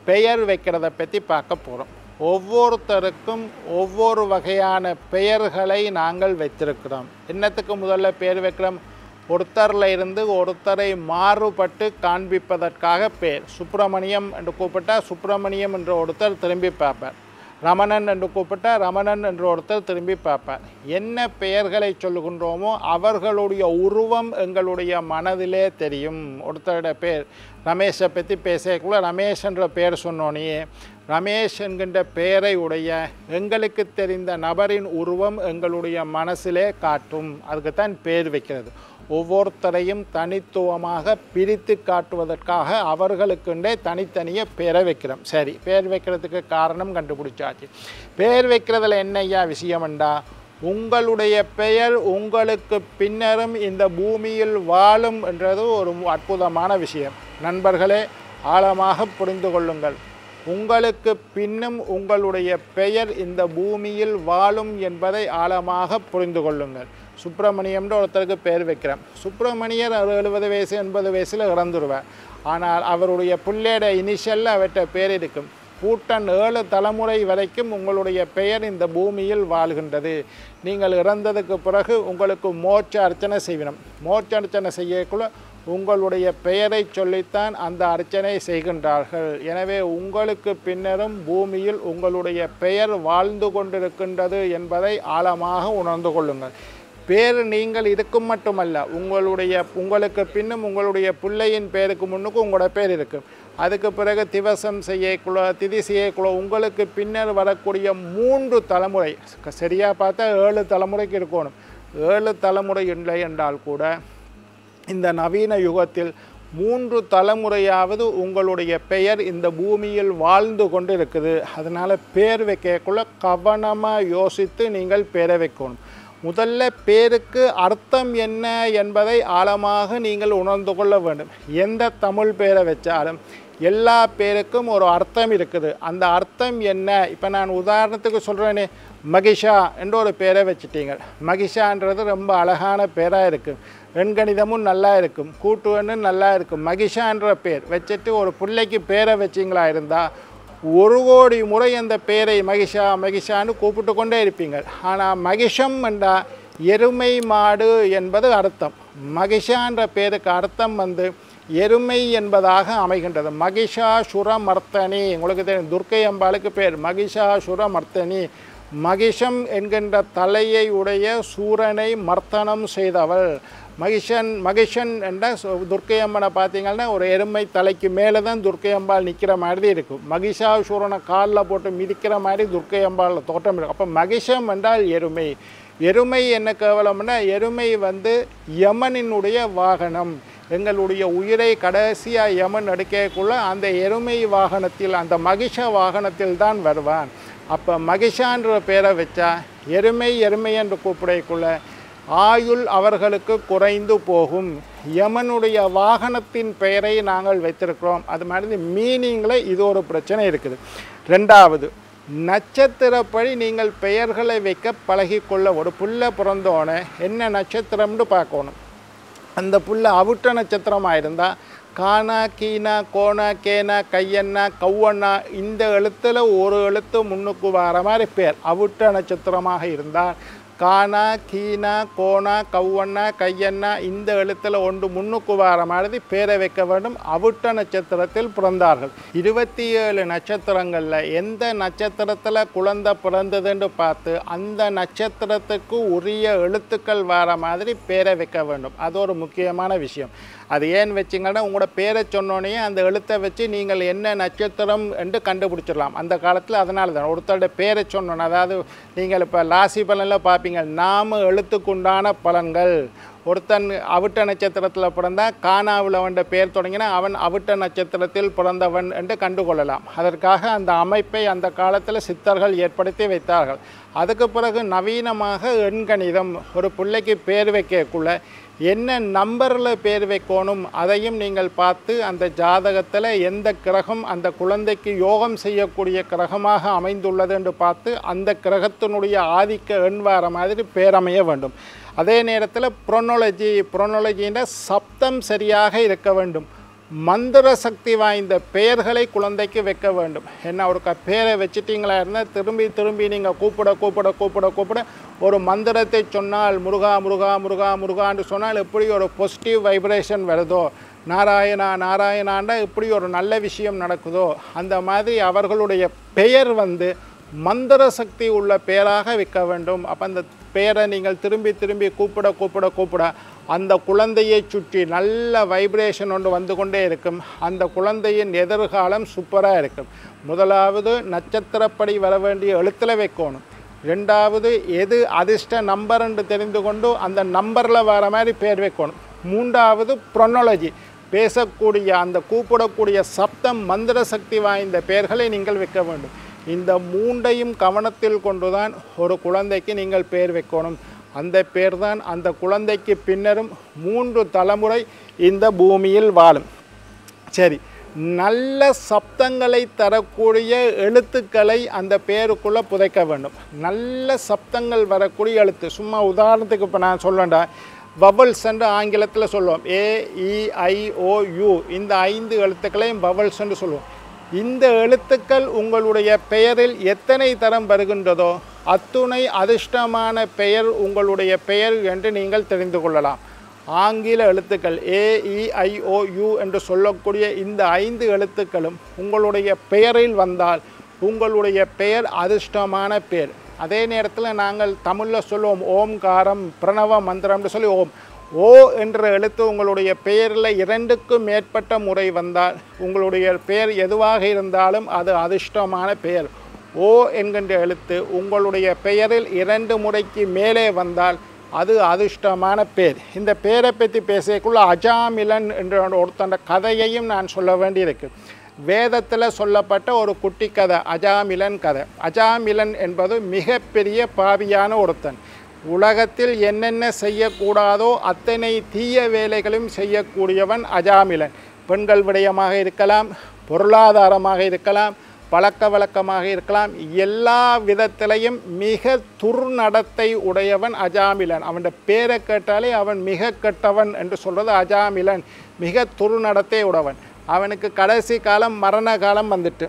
பெயர் வைக்கிறத பற்றி பார்க்க போகிறோம் ஒவ்வொருத்தருக்கும் ஒவ்வொரு வகையான பெயர்களை நாங்கள் வைத்திருக்கிறோம் என்னத்துக்கு முதல்ல பெயர் வைக்கிறோம் ஒருத்தரில் இருந்து ஒருத்தரை மாறுபட்டு காண்பிப்பதற்காக பெயர் சுப்பிரமணியம் என்று கூப்பிட்டா சுப்பிரமணியம் என்ற ஒருத்தர் திரும்பி பார்ப்பார் ரமணன் என்று கூப்பிட்டா ரமணன் என்று ஒருத்தர் திரும்பி பார்ப்பார் என்ன பெயர்களை சொல்லுகின்றோமோ அவர்களுடைய உருவம் எங்களுடைய மனதிலே தெரியும் ஒருத்தருடைய பேர் ரமேஷை பற்றி பேசக்குள்ள ரமேஷ் என்ற பெயர் சொன்னோனே ரமேஷ் என்கின்ற பெயரை உடைய எங்களுக்கு தெரிந்த நபரின் உருவம் எங்களுடைய மனசிலே காட்டும் அதுக்கு தான் பேர் வைக்கிறது ஒவ்வொருத்தரையும் தனித்துவமாக பிரித்து காட்டுவதற்காக அவர்களுக்குண்டே தனித்தனியே பேரை வைக்கிறோம் சரி பேர் வைக்கிறதுக்கு காரணம் கண்டுபிடிச்சாச்சு பேர் வைக்கிறதுல என்ன ஐயா விஷயம்ண்டா உங்களுடைய பெயர் உங்களுக்கு பின்னரும் இந்த பூமியில் வாழும் என்றது ஒரு அற்புதமான விஷயம் நண்பர்களே ஆழமாக புரிந்து கொள்ளுங்கள் உங்களுக்கு பின்னும் உங்களுடைய பெயர் இந்த பூமியில் வாழும் என்பதை ஆழமாக புரிந்து கொள்ளுங்கள் சுப்பிரமணியம்ன்ற ஒருத்தருக்கு பேர் வைக்கிறேன் சுப்பிரமணியர் ஒரு எழுபது வயசு எண்பது வயசில் இறந்துருவார் ஆனால் அவருடைய பிள்ளையோட இனிஷியலில் அவர்கிட்ட பேர் இருக்கும் பூட்டன் ஏழு தலைமுறை வரைக்கும் உங்களுடைய பெயர் இந்த பூமியில் வாழ்கின்றது நீங்கள் இறந்ததுக்கு பிறகு உங்களுக்கு மோட்ச அர்ச்சனை செய்வினம் மோட்ச அர்ச்சனை செய்யக்குள்ள உங்களுடைய பெயரை சொல்லித்தான் அந்த அர்ச்சனை செய்கின்றார்கள் எனவே உங்களுக்கு பின்னரும் பூமியில் உங்களுடைய பெயர் வாழ்ந்து கொண்டிருக்கின்றது என்பதை ஆழமாக உணர்ந்து கொள்ளுங்கள் பேர் நீங்கள் இருக்கும் மட்டுமல்ல உங்களுடைய உங்களுக்கு பின்னும் உங்களுடைய பிள்ளையின் பேருக்கு முன்னுக்கு உங்களோட பேர் இருக்கும் அதுக்கு பிறகு திவசம் செய்யக்குள்ள திதி செய்யக்குள்ள உங்களுக்கு பின்னர் வரக்கூடிய மூன்று தலைமுறை சரியாக பார்த்தா ஏழு தலைமுறைக்கு இருக்கணும் ஏழு தலைமுறை இல்லை என்றால் கூட இந்த நவீன யுகத்தில் மூன்று தலைமுறையாவது உங்களுடைய பெயர் இந்த பூமியில் வாழ்ந்து கொண்டு இருக்குது அதனால் பேர் வைக்கக்குள்ள கவனமாக யோசித்து நீங்கள் பேரை வைக்கணும் முதல்ல பேருக்கு அர்த்தம் என்ன என்பதை ஆழமாக நீங்கள் உணர்ந்து கொள்ள வேண்டும் எந்த தமிழ் பேரை வச்சாலும் எல்லா பேருக்கும் ஒரு அர்த்தம் இருக்குது அந்த அர்த்தம் என்ன இப்போ நான் உதாரணத்துக்கு சொல்கிறேனே மகிஷா என்ற ஒரு பேரை வச்சுட்டீங்க மகிஷான்றது ரொம்ப அழகான பேராக இருக்குது எண்கணிதமும் நல்லா இருக்கும் கூட்டுவனும் நல்லா இருக்கும் மகிஷான்ற பேர் வச்சுட்டு ஒரு பிள்ளைக்கு பேரை வச்சிங்களா இருந்தால் ஒரு கோடி முறை அந்த பேரை மகிஷா மகிஷான்னு கூப்பிட்டு கொண்டே இருப்பீங்க ஆனால் மகிஷம் என்றா எருமை மாடு என்பது அர்த்தம் மகிஷான்ற பேருக்கு அர்த்தம் வந்து எருமை என்பதாக அமைகின்றது மகிஷாசுரமர்த்தனி உங்களுக்கு தெரியும் துர்க்கை அம்பாளுக்கு பேர் மகிஷாசுரமர்த்தனி மகிஷம் என்கின்ற தலையை உடைய சூரனை மர்த்தனம் செய்தவள் மகிஷன் மகிஷன் என்ற சு- துர்க்கை அம்மனை பார்த்தீங்கன்னா ஒரு எருமை தலைக்கு மேலே தான் துர்க்கை அம்பாள் நிற்கிற மாதிரி இருக்கும் மகிஷாசூரனை காலில் போட்டு மிதிக்கிற மாதிரி துர்க்கை அம்பாள் தோட்டம் இருக்கும் அப்போ மகிஷம் என்றால் எருமை எருமை என்ன கேவலம்னா எருமை வந்து யமனினுடைய வாகனம் எங்களுடைய உயிரை கடைசியாக யமன் எடுக்கக்குள்ள அந்த எருமை வாகனத்தில் அந்த மகிஷ வாகனத்தில் தான் வருவான் அப்போ மகிஷான்ற பேரை வச்சா எருமை எருமை என்று கூப்பிடக்குள்ள ஆயுள் அவர்களுக்கு குறைந்து போகும் யமனுடைய வாகனத்தின் பெயரை நாங்கள் வைத்திருக்கிறோம் அது மாதிரி மீனிங்கில் இது ஒரு பிரச்சனை இருக்குது ரெண்டாவது நட்சத்திரப்படி நீங்கள் பெயர்களை வைக்க பழகிக்கொள்ள ஒரு புள்ள பிறந்தோன்னே என்ன நட்சத்திரம்னு பார்க்கணும் அந்த புள்ள அவுட்ட நட்சத்திரமாக இருந்தால் கானா கீனா கோனா கேனா கையண்ணா கவ்வண்ணா இந்த எழுத்தில் ஒரு எழுத்து முன்னுக்கு வர மாதிரி பேர் அவுட்ட நட்சத்திரமாக இருந்தால் கானா கீனா கோனா கவ்வண்ணா கையண்ணா இந்த எழுத்தில் ஒன்று முன்னுக்கு வர மாதிரி பேரை வைக்க வேண்டும் அவுட்ட நட்சத்திரத்தில் பிறந்தார்கள் இருபத்தி ஏழு நட்சத்திரங்களில் எந்த நட்சத்திரத்தில் குழந்தை பிறந்ததுன்னு பார்த்து அந்த நட்சத்திரத்துக்கு உரிய எழுத்துக்கள் வர மாதிரி பேரை வைக்க வேண்டும் அது ஒரு முக்கியமான விஷயம் அது ஏன் வச்சிங்கன்னா உங்களோட பேரை சொன்னோன்னே அந்த எழுத்தை வச்சு நீங்கள் என்ன நட்சத்திரம் என்று கண்டுபிடிச்சிடலாம் அந்த காலத்தில் அதனால தான் ஒருத்தருடைய பேரை சொன்னோன்னு அதாவது நீங்கள் இப்போ லாசி பலனில் பார்ப்பீங்க நாம எழுத்துக்குண்டான பலன்கள் ஒருத்தன் அவிட்ட நட்சத்திரத்தில் பிறந்தா கானாவில் அவன் பேர் தொடங்கினா அவன் அவிட்ட நட்சத்திரத்தில் பிறந்தவன் என்று கண்டுகொள்ளலாம் அதற்காக அந்த அமைப்பை அந்த காலத்தில் சித்தர்கள் ஏற்படுத்தி வைத்தார்கள் அதுக்கு பிறகு நவீனமாக எண்கணிதம் ஒரு பிள்ளைக்கு பேர் வைக்கக்குள்ள என்ன நம்பரில் பேர் வைக்கணும் அதையும் நீங்கள் பார்த்து அந்த ஜாதகத்தில் எந்த கிரகம் அந்த குழந்தைக்கு யோகம் செய்யக்கூடிய கிரகமாக அமைந்துள்ளது என்று பார்த்து அந்த கிரகத்தினுடைய ஆதிக்க எண் வர மாதிரி பேரமைய வேண்டும் அதே நேரத்தில் ப்ரொனோலஜி ப்ரொனோலஜின்ற சப்தம் சரியாக இருக்க வேண்டும் மந்திர சக்தி வாய்ந்த பெயர்களை குழந்தைக்கு வைக்க வேண்டும் என்ன ஒரு க பேரை வச்சிட்டிங்களா இருந்தால் திரும்பி திரும்பி நீங்கள் கூப்பிட கூப்பிட கூப்பிட கூப்பிட ஒரு மந்திரத்தை சொன்னால் முருகா முருகா முருகா முருகான்னு சொன்னால் எப்படி ஒரு பாசிட்டிவ் வைப்ரேஷன் வருதோ நாராயணா நாராயணாண்டா எப்படி ஒரு நல்ல விஷயம் நடக்குதோ அந்த மாதிரி அவர்களுடைய பெயர் வந்து மந்திர சக்தி உள்ள பெயராக வைக்க வேண்டும் அப்போ அந்த பெயரை நீங்கள் திரும்பி திரும்பி கூப்பிட கூப்பிட கூப்பிட அந்த குழந்தையை சுற்றி நல்ல வைப்ரேஷன் ஒன்று வந்து கொண்டே இருக்கும் அந்த குழந்தையின் எதிர்காலம் சூப்பராக இருக்கும் முதலாவது நட்சத்திரப்படி வர வேண்டிய எழுத்தில் வைக்கணும் ரெண்டாவது எது அதிர்ஷ்ட நம்பர் என்று தெரிந்து கொண்டு அந்த நம்பரில் வர மாதிரி பேர் வைக்கணும் மூன்றாவது ப்ரொனாலஜி பேசக்கூடிய அந்த கூப்பிடக்கூடிய சப்தம் மந்திர சக்தி வாய்ந்த பெயர்களை நீங்கள் வைக்க வேண்டும் இந்த மூண்டையும் கவனத்தில் கொண்டுதான் ஒரு குழந்தைக்கு நீங்கள் பெயர் வைக்கணும் அந்த பேர் தான் அந்த குழந்தைக்கு பின்னரும் மூன்று தலைமுறை இந்த பூமியில் வாழும் சரி நல்ல சப்தங்களை தரக்கூடிய எழுத்துக்களை அந்த பேருக்குள்ளே புதைக்க வேண்டும் நல்ல சப்தங்கள் வரக்கூடிய எழுத்து சும்மா உதாரணத்துக்கு இப்போ நான் சொல்லண்டா வவல்ஸ் என்று ஆங்கிலத்தில் சொல்லுவோம் ஏ இ ஐ ஓ யூ இந்த ஐந்து எழுத்துக்களையும் வவல்ஸ் என்று சொல்லுவோம் இந்த எழுத்துக்கள் உங்களுடைய பெயரில் எத்தனை தரம் வருகின்றதோ அத்துணை அதிர்ஷ்டமான பெயர் உங்களுடைய பெயர் என்று நீங்கள் தெரிந்து கொள்ளலாம் ஆங்கில எழுத்துக்கள் ஏ இ ஐ ஓ யூ என்று சொல்லக்கூடிய இந்த ஐந்து எழுத்துக்களும் உங்களுடைய பெயரில் வந்தால் உங்களுடைய பெயர் அதிர்ஷ்டமான பெயர் அதே நேரத்தில் நாங்கள் தமிழில் சொல்லுவோம் ஓம்காரம் பிரணவ மந்திரம்னு சொல்லி ஓம் ஓ என்ற எழுத்து உங்களுடைய பெயரில் இரண்டுக்கும் மேற்பட்ட முறை வந்தால் உங்களுடைய பெயர் எதுவாக இருந்தாலும் அது அதிர்ஷ்டமான பெயர் ஓ என்கின்ற எழுத்து உங்களுடைய பெயரில் இரண்டு முறைக்கு மேலே வந்தால் அது அதிர்ஷ்டமான பேர் இந்த பேரை பற்றி பேசக்குள்ள அஜாமிலன் என்ற ஒருத்தண்ட கதையையும் நான் சொல்ல வேண்டியிருக்கு வேதத்தில் சொல்லப்பட்ட ஒரு குட்டி கதை அஜாமிலன் கதை அஜாமிலன் என்பது மிகப்பெரிய பாவியான ஒருத்தன் உலகத்தில் என்னென்ன செய்யக்கூடாதோ அத்தனை தீய வேலைகளும் செய்யக்கூடியவன் அஜாமிலன் பெண்கள் விடயமாக இருக்கலாம் பொருளாதாரமாக இருக்கலாம் பழக்க வழக்கமாக இருக்கலாம் எல்லா விதத்திலையும் மிக துர்நடத்தை உடையவன் அஜாமிலன் அவன் பேரை கேட்டாலே அவன் மிக கெட்டவன் என்று சொல்கிறது அஜாமிலன் மிக துர்நடத்தை உடையவன் அவனுக்கு கடைசி காலம் மரண காலம் வந்துட்டு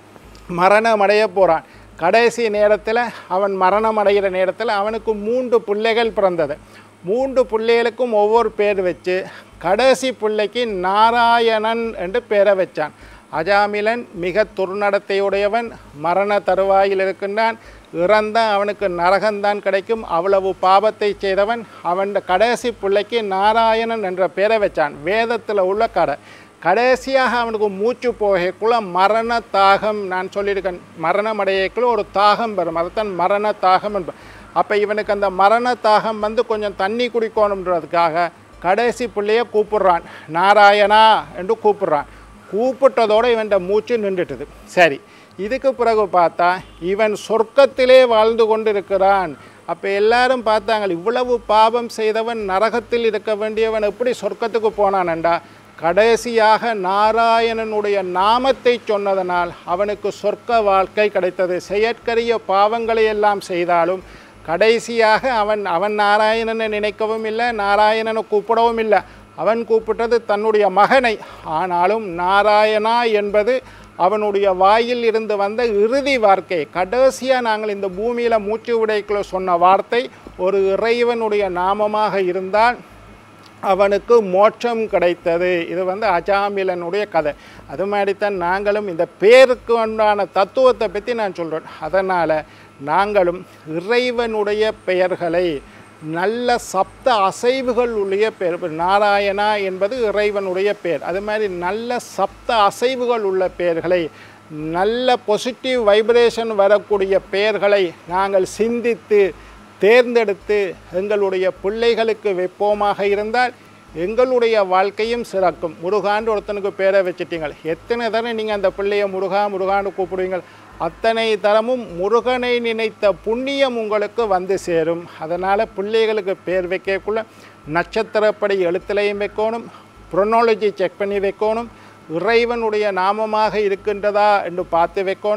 மரணம் அடைய போகிறான் கடைசி நேரத்தில் அவன் மரணம் அடைகிற நேரத்தில் அவனுக்கு மூன்று பிள்ளைகள் பிறந்தது மூன்று பிள்ளைகளுக்கும் ஒவ்வொரு பேர் வச்சு கடைசி பிள்ளைக்கு நாராயணன் என்று பேரை வச்சான் அஜாமிலன் மிக துர்நடத்தையுடையவன் மரண தருவாயில் இருக்கின்றான் இறந்த அவனுக்கு நரகம்தான் கிடைக்கும் அவ்வளவு பாவத்தை செய்தவன் அவன் கடைசி பிள்ளைக்கு நாராயணன் என்ற பேரை வச்சான் வேதத்தில் உள்ள கடை கடைசியாக அவனுக்கு மூச்சு போகக்குள்ள மரண தாகம் நான் சொல்லியிருக்கேன் மரணம் அடையக்குள்ள ஒரு தாகம் வரும் அதைத்தான் மரண தாகம் என்ப அப்போ இவனுக்கு அந்த மரண தாகம் வந்து கொஞ்சம் தண்ணி குடிக்கணுன்றதுக்காக கடைசி பிள்ளைய கூப்பிடுறான் நாராயணா என்று கூப்பிடுறான் கூப்பிட்டதோடு இவன் மூச்சு நின்றுட்டுது சரி இதுக்கு பிறகு பார்த்தா இவன் சொர்க்கத்திலே வாழ்ந்து கொண்டிருக்கிறான் அப்போ எல்லாரும் பார்த்தாங்க இவ்வளவு பாவம் செய்தவன் நரகத்தில் இருக்க வேண்டியவன் எப்படி சொர்க்கத்துக்கு போனானண்டா கடைசியாக நாராயணனுடைய நாமத்தை சொன்னதனால் அவனுக்கு சொர்க்க வாழ்க்கை கிடைத்தது செயற்கரிய பாவங்களை எல்லாம் செய்தாலும் கடைசியாக அவன் அவன் நாராயணனை நினைக்கவும் இல்லை நாராயணனை கூப்பிடவும் இல்லை அவன் கூப்பிட்டது தன்னுடைய மகனை ஆனாலும் நாராயணா என்பது அவனுடைய வாயில் இருந்து வந்த இறுதி வார்த்தை கடைசியாக நாங்கள் இந்த பூமியில் மூச்சு விடைக்குள்ள சொன்ன வார்த்தை ஒரு இறைவனுடைய நாமமாக இருந்தால் அவனுக்கு மோட்சம் கிடைத்தது இது வந்து அஜாமிலனுடைய கதை அது மாதிரித்தான் நாங்களும் இந்த பேருக்கு உண்டான தத்துவத்தை பற்றி நான் சொல்கிறேன் அதனால் நாங்களும் இறைவனுடைய பெயர்களை நல்ல சப்த அசைவுகள் உடைய பெயர் இப்ப நாராயணா என்பது இறைவனுடைய பெயர் அது மாதிரி நல்ல சப்த அசைவுகள் உள்ள பெயர்களை நல்ல பொசிட்டிவ் வைப்ரேஷன் வரக்கூடிய பெயர்களை நாங்கள் சிந்தித்து தேர்ந்தெடுத்து எங்களுடைய பிள்ளைகளுக்கு வைப்போமாக இருந்தால் எங்களுடைய வாழ்க்கையும் சிறக்கும் முருகான்னு ஒருத்தனுக்கு பேரை வச்சுட்டீங்க எத்தனை தரம் நீங்கள் அந்த பிள்ளையை முருகா முருகான்னு கூப்பிடுவீங்க அத்தனை தரமும் முருகனை நினைத்த புண்ணியம் உங்களுக்கு வந்து சேரும் அதனால் பிள்ளைகளுக்கு பேர் வைக்கக்குள்ள நட்சத்திரப்படி எழுத்துலையும் வைக்கணும் ப்ரொனாலஜி செக் பண்ணி வைக்கணும் இறைவனுடைய நாமமாக இருக்கின்றதா என்று பார்த்து வைக்கணும்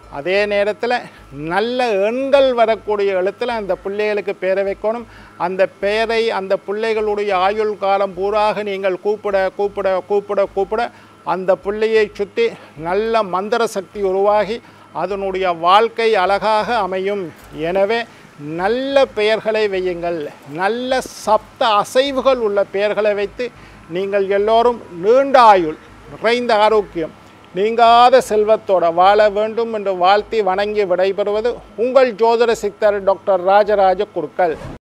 அதே நேரத்தில் நல்ல எண்கள் வரக்கூடிய எழுத்தில் அந்த பிள்ளைகளுக்கு பெயரை வைக்கணும் அந்த பெயரை அந்த பிள்ளைகளுடைய ஆயுள் காலம் பூராக நீங்கள் கூப்பிட கூப்பிட கூப்பிட கூப்பிட அந்த பிள்ளையை சுற்றி நல்ல மந்திர சக்தி உருவாகி அதனுடைய வாழ்க்கை அழகாக அமையும் எனவே நல்ல பெயர்களை வையுங்கள் நல்ல சப்த அசைவுகள் உள்ள பெயர்களை வைத்து நீங்கள் எல்லோரும் நீண்ட ஆயுள் நிறைந்த ஆரோக்கியம் நீங்காத செல்வத்தோட வாழ வேண்டும் என்று வாழ்த்தி வணங்கி விடைபெறுவது உங்கள் ஜோதிட சித்தர் டாக்டர் ராஜராஜ குருக்கள்